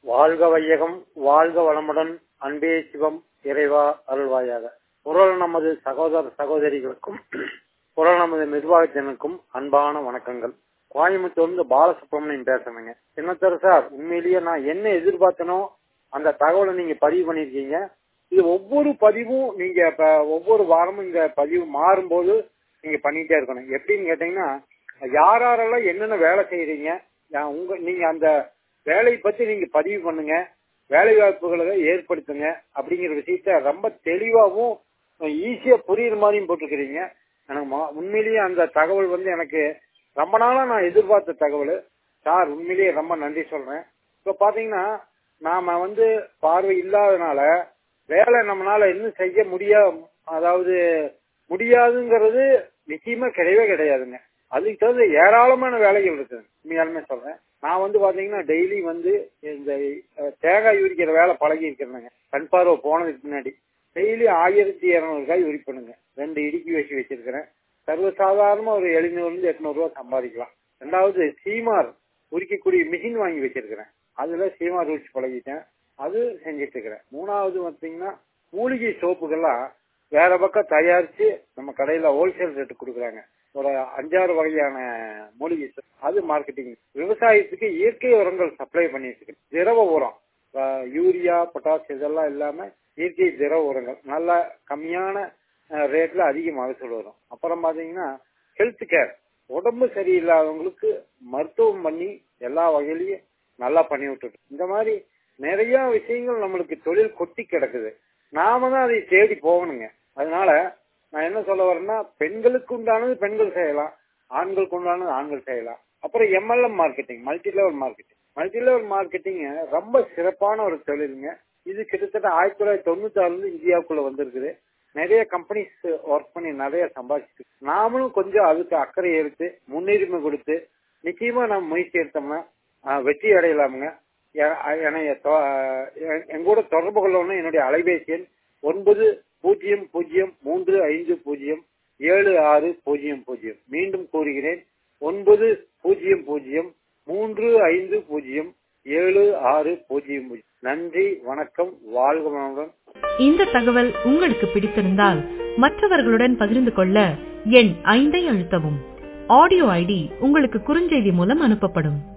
வாழ்க வையகம் வாழ்க வளமுடன் அன்பே சிவம் இறைவா அருள்வாயாக குரல் நமது சகோதர சகோதரிகளுக்கும் குரல் நமது நிர்வாகத்தினருக்கும் அன்பான வணக்கங்கள் கோயம்புத்தூர்ந்து பாலசுப்ரமணியம் பேசுறேங்க சின்னத்தர் சார் உண்மையிலேயே நான் என்ன எதிர்பார்த்தனோ அந்த தகவலை நீங்க பதிவு பண்ணிருக்கீங்க இது ஒவ்வொரு பதிவும் நீங்க இப்ப ஒவ்வொரு வாரமும் இந்த பதிவு மாறும்போது நீங்க பண்ணிட்டே இருக்கணும் எப்படின்னு கேட்டீங்கன்னா யார் யாரெல்லாம் என்னென்ன வேலை செய்யறீங்க யா- உங்க நீங்க அந்த வேலையை பத்தி நீங்க பதிவு பண்ணுங்க வேலை வாய்ப்புகளை ஏற்படுத்துங்க அப்படிங்கிற விஷயத்த ரொம்ப தெளிவாகவும் ஈஸியா புரியுற மாதிரியும் போட்டிருக்கிறீங்க எனக்கு ம- உண்மையிலேயே அந்த தகவல் வந்து எனக்கு ரொம்ப நாளா நான் எதிர்பார்த்த தகவல் சார் உண்மையிலேயே ரொம்ப நன்றி சொல்றேன் இப்ப பாத்தீங்கன்னா நாம வந்து பார்வை இல்லாதனால வேலை நம்மளால இன்னும் செய்ய முடியா அதாவது முடியாதுங்கிறது நிச்சயமா கிடையவே கிடையாதுங்க அதுக்கு தகுந்த ஏராளமான வேலைகள் இருக்குது உண்மையாலுமே சொல்றேன் நான் வந்து பாத்தீங்கன்னா டெய்லி வந்து இந்த அஹ், தேங்காய் உரிக்கிற வேலை பழகி இருக்கிறேங்க கண் பார்வை போனதுக்கு முன்னாடி டெய்லி ஆயிரத்தி இருநூறு காய் உரிப்பணுங்க ரெண்டு இடுக்கி வச்சு வச்சிருக்கிறேன் சர்வசாதாரணமா ஒரு எழுநூறுல இருந்து எட்நூறு ரூபாய் சம்பாதிக்கலாம் ரெண்டாவது சீமார் உரிக்கக்கூடிய மிஷின் வாங்கி வச்சிருக்கிறேன் அதுல சீமார் உரிச்சு பழகிட்டேன் அது செஞ்சுட்டு இருக்கிறேன் மூணாவது பாத்தீங்கன்னா மூலிகை சோப்புகள்லாம் வேற பக்கம் தயாரிச்சு நம்ம கடையில ஹோல்சேல் ரேட்டு கொடுக்குறாங்க ஒரு அஞ்சாறு வகையான மூலிகை soap. அது மார்க்கெட்டிங் விவசாயத்துக்கு இயற்கை உரங்கள் சப்ளை பண்ணிட்டு இருக்கு திரவ உரம் அஹ், யூரியா பொட்டாஸ் இதெல்லாம் இல்லாம இயற்கை திரவ உரங்கள் நல்ல கம்மியான அஹ், ரேட்ல அதிக மகசூல் வரும் அப்புறம் பாத்தீங்கன்னா ஹெல்த் கேர் உடம்பு சரியில்லாதவங்களுக்கு மருத்துவம் பண்ணி எல்லா வகையிலயும் நல்லா பண்ணி விட்டுட்டு இந்த மாதிரி நிறைய விஷயங்கள் நம்மளுக்கு தொழில் கொட்டி கிடக்குது நாம தான் அதை தேடி போகணுங்க அதனால நான் என்ன சொல்ல வரேன்னா பெண்களுக்கு உண்டானது பெண்கள் செய்யலாம் ஆண்களுக்கு உண்டானது ஆண்கள் செய்யலாம் அப்புறம் MLM marketing multi level marketing multi level marketing ரொம்ப சிறப்பான ஒரு தொழிலுங்க இது கிட்டத்தட்ட ஆயிரத்தி தொள்ளாயிரத்தி தொண்ணூத்தி ஆறுல இருந்து இந்தியாவுக்குள்ள வந்திருக்குது நிறைய கம்பெனிஸ் ஒர்க் பண்ணி நிறைய சம்பாதிச்சு நாமளும் கொஞ்சம் அதுக்கு அக்கறை எடுத்து முன்னுரிமை கொடுத்து நிச்சயமா நம்ம முயற்சி எடுத்தோம்னா ஆஹ், வெற்றி அடையலாமுங்க எ- என்னைய தொ- எ- என் கூட தொடர்பு கொள்ளணும் என்னுடைய அலைபேசி எண் ஒன்பது பூஜ்ஜியம் பூஜ்ஜியம் மூன்று ஐந்து பூஜ்ஜியம் ஏழு ஆறு பூஜ்ஜியம் பூஜ்ஜியம் மீண்டும் கூறுகிறேன் ஒன்பது பூஜ்ஜியம் பூஜ்ஜியம் மூன்று ஐந்து பூஜ்ஜியம் ஏழு ஆறு பூஜ்ஜியம் பூஜ்ஜியம் நன்றி வணக்கம் வாழ்க வளமுடன் இந்த தகவல் உங்களுக்கு பிடித்திருந்தால் மற்றவர்களுடன் பகிர்ந்து கொள்ள எண் ஐந்தை அழுத்தவும் ஆடியோ ஐடி உங்களுக்கு குறுஞ்செய்தி மூலம் அனுப்பப்படும்